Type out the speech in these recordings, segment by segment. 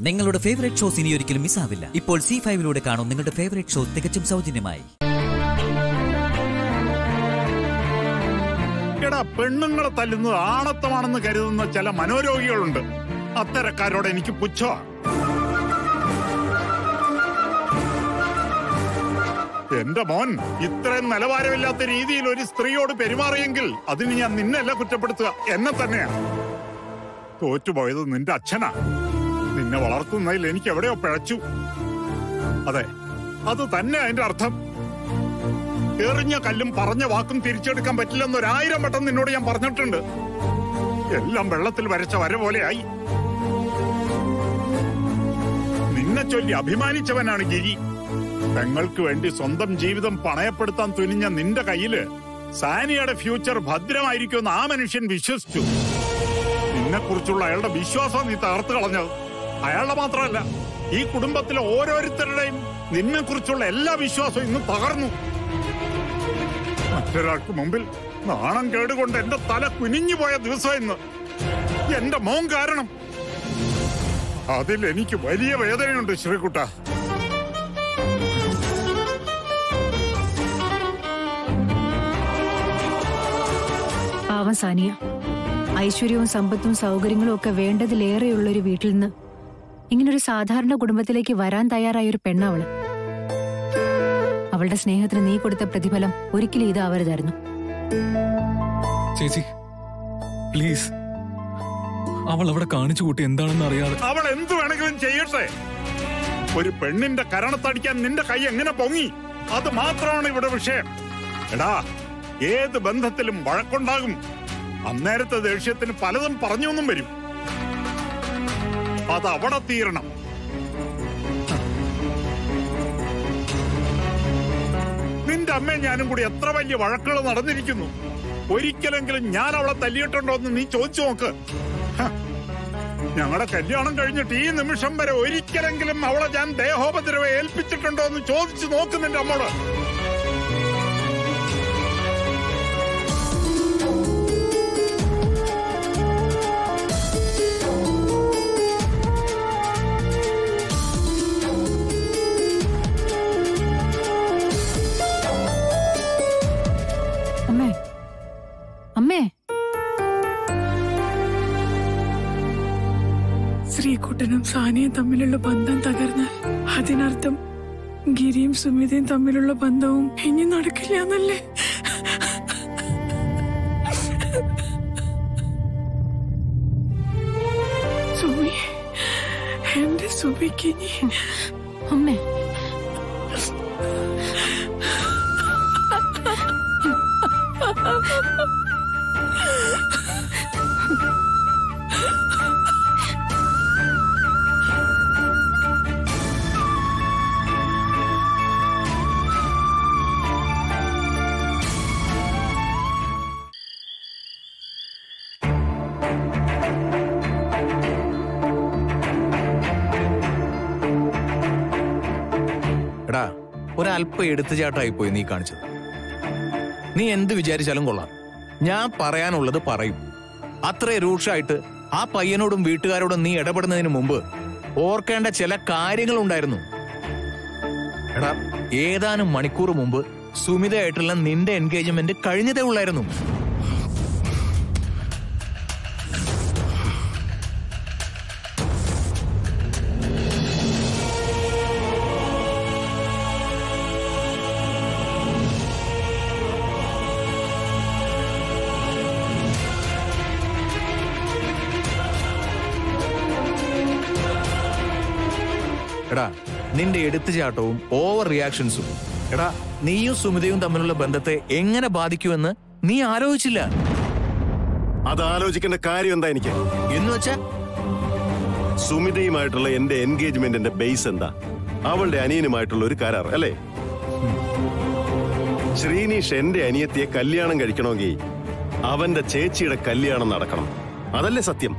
നിങ്ങളുടെ favourite shows ഇനി ഒരിക്കലും മിസ്സാവില്ല ഇപ്പോൾ സി ഫൈവിലൂടെ കാണും നിങ്ങളുടെ ഫേവറേറ്റ് ഷോ തികച്ചും സൗജന്യമായി എടാ പെണ്ണുങ്ങളെ തല്ലുന്നത് ആണത്തമാണെന്ന് കരുതുന്ന ചില മനോരോഗികളുണ്ട് അത്തരക്കാരോട് എനിക്ക് പുച്ഛമാ എന്റെ മോൻ ഇത്രയും നിലവാരമില്ലാത്ത രീതിയിൽ ഒരു സ്ത്രീയോട് പെരുമാറിയെങ്കിൽ അതിന് ഞാൻ നിന്നെയല്ല കുറ്റപ്പെടുത്തുക എന്നെ തന്നെയാ തോറ്റുപോയത് നിന്റെ അച്ഛനാ നിന്നെ വളർത്തുന്നതിൽ എനിക്ക് എവിടെയോ പിഴച്ചു അതെ അത് തന്നെ അതിന്റെ അർത്ഥം എറിഞ്ഞ കല്ലും പറഞ്ഞ വാക്കും തിരിച്ചെടുക്കാൻ പറ്റില്ലെന്ന് ഒരായിരം വട്ടം നിന്നോട് ഞാൻ പറഞ്ഞിട്ടുണ്ട് എല്ലാം വെള്ളത്തിൽ വരച്ച വര പോലെയായി നിന്നെ ചൊല്ലി അഭിമാനിച്ചവനാണ് ഗിരി പെങ്ങൾക്ക് വേണ്ടി സ്വന്തം ജീവിതം പണയപ്പെടുത്താൻ തുനിഞ്ഞ നിന്റെ കയ്യില് സാനിയുടെ ഫ്യൂച്ചർ ഭദ്രമായിരിക്കുമെന്ന് ആ മനുഷ്യൻ വിശ്വസിച്ചു നിന്നെ കുറിച്ചുള്ള അയാളുടെ വിശ്വാസം നീ തകർത്ത് കളഞ്ഞത് അയാളുടെ മാത്രമല്ല ഈ കുടുംബത്തിലെ ഓരോരുത്തരുടെയും നിന്നെ കുറിച്ചുള്ള എല്ലാ വിശ്വാസവും ഇന്ന് തകർന്നു മറ്റൊരാൾക്ക് മുമ്പിൽ നാണം കേടുകൊണ്ട് എന്റെ തല കുനിഞ്ഞു പോയ ദിവസം ഇന്ന് എന്റെ മോൻ കാരണം അതിൽ എനിക്ക് വലിയ വേദനയുണ്ട് ശ്രീകുട്ട പാവം സാനിയ ഐശ്വര്യവും സമ്പത്തും സൗകര്യങ്ങളും ഒക്കെ വേണ്ടതിലേറെയുള്ള ഒരു വീട്ടിൽ നിന്ന് ഇങ്ങനൊരു സാധാരണ കുടുംബത്തിലേക്ക് വരാൻ തയ്യാറായ ഒരു പെണ്ണവള് അവളുടെ സ്നേഹത്തിന് നീ കൊടുത്ത പ്രതിഫലം ഒരിക്കലും ഇതാവരുതായിരുന്നു ചേച്ചി പ്ലീസ് അവൾ അവിടെ കാണിച്ചു കൂട്ടി എന്താണെന്ന് അറിയാതെ അവൾ എന്ത് വേണമെങ്കിലും ചെയ്യട്ടെ ഒരു പെണ്ണിന്റെ കരണത്തടിക്കാൻ നിന്റെ കൈ എങ്ങനെ പൊങ്ങി അത് മാത്രമാണ് ഇവിടെ വിഷയം എടാ ഏത് ബന്ധത്തിലും വഴക്കുണ്ടാകും അന്നേരത്തെ ദേഷ്യത്തിന് പലതും പറഞ്ഞൊന്നും വരും അത് അവിടെ തീരണം നിന്റെ അമ്മയും ഞാനും കൂടി എത്ര വലിയ വഴക്കുകൾ നടന്നിരിക്കുന്നു ഒരിക്കലെങ്കിലും ഞാൻ അവളെ തല്ലിയിട്ടുണ്ടോ എന്ന് നീ ചോദിച്ചു നോക്ക് ഹ. ഞങ്ങളുടെ കല്യാണം കഴിഞ്ഞിട്ട് ഈ നിമിഷം വരെ ഒരിക്കലെങ്കിലും അവളെ ഞാൻ ദേഹോപദ്രവം ഏൽപ്പിച്ചിട്ടുണ്ടോ എന്ന് ചോദിച്ചു നോക്ക് നിന്റെ അമ്മോട് അമ്മേ അമ്മേ ശ്രീകുട്ടനും സാനിയും തമ്മിലുള്ള ബന്ധം തകർന്നാൽ അതിനർത്ഥം ഗിരിയും സുമിതയും തമ്മിലുള്ള ബന്ധവും ഇനി നടക്കില്ല എന്നല്ലേ സുമി എന്റെ സുമിക്ക് ഇനി അമ്മേ എടാ ഒരല്പം എടുത്തുചാട്ടായി പോയി നീ കാണിച്ചത് നീ എന്ത് വിചാരിച്ചാലും കൊള്ളാം ഞാൻ പറയാനുള്ളത് പറയും അത്രേ രൂക്ഷമായിട്ട് ആ പയ്യനോടും വീട്ടുകാരോടും നീ ഇടപെടുന്നതിന് മുമ്പ് ഓർക്കേണ്ട ചില കാര്യങ്ങളുണ്ടായിരുന്നു എടാ ഏതാനും മണിക്കൂർ മുമ്പ് സുമിതയായിട്ടുള്ള നിന്റെ എൻഗേജ്മെന്റ് കഴിഞ്ഞതേ ഉള്ളായിരുന്നു എടാ നിന്റെ എടുത്തുചാട്ടവും ഓവർ റിയാക്ഷൻസും എടാ നീയും സുമിതയും തമ്മിലുള്ള ബന്ധത്തെ എങ്ങനെ ബാധിക്കുമെന്ന് നീ ആലോചിച്ചില്ല അത് ആലോചിക്കേണ്ട കാര്യം എന്താ എനിക്ക് എന്ന് വെച്ചാ സുമിതയുമായിട്ടുള്ള എന്റെ എൻഗേജ്മെന്റിന്റെ ബേസ് എന്താ അവളുടെ അനിയനുമായിട്ടുള്ള ഒരു കരാർ അല്ലേ ശ്രീനീഷ് എന്റെ അനിയത്തിയെ കല്യാണം കഴിക്കണമെങ്കിൽ അവന്റെ ചേച്ചിയുടെ കല്യാണം നടക്കണം അതല്ലേ സത്യം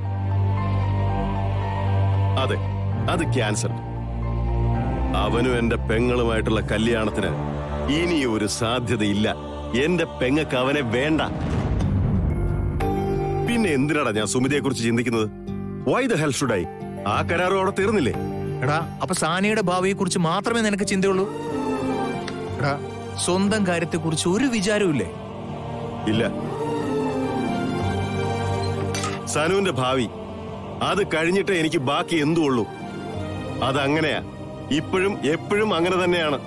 അതെ അത് ക്യാൻസൽ അവനും എന്റെ പെങ്ങളുമായിട്ടുള്ള കല്യാണത്തിന് ഇനി ഒരു സാധ്യതയില്ല എന്റെ പെങ്ങക്ക് അവനെ വേണ്ട പിന്നെ എന്തിനാടാ ഞാൻ സുമിതയെ കുറിച്ച് ചിന്തിക്കുന്നത് why the hell should I ആ കരാറും അവിടെ തീർന്നില്ലേ എടാ അപ്പൊ സാനിയുടെ ഭാവിയെ കുറിച്ച് മാത്രമേ നിനക്ക് ചിന്തയുള്ളൂ എടാ സ്വന്തം കാര്യത്തെ കുറിച്ച് ഒരു വിചാരവും ഇല്ലേ ഇല്ല സനുവിന്റെ ഭാവി അത് കഴിഞ്ഞിട്ടേ എനിക്ക് ബാക്കി എന്തും ഉള്ളൂ അതങ്ങനെയാ ഇപ്പോഴും എപ്പോഴും അങ്ങനെ തന്നെയാണ്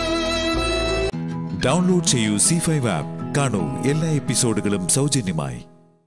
ഡൗൺലോഡ് ചെയ്യൂ സി ഫൈവ് ആപ്പ് കാണൂ എല്ലാ എപ്പിസോഡുകളും സൗജന്യമായി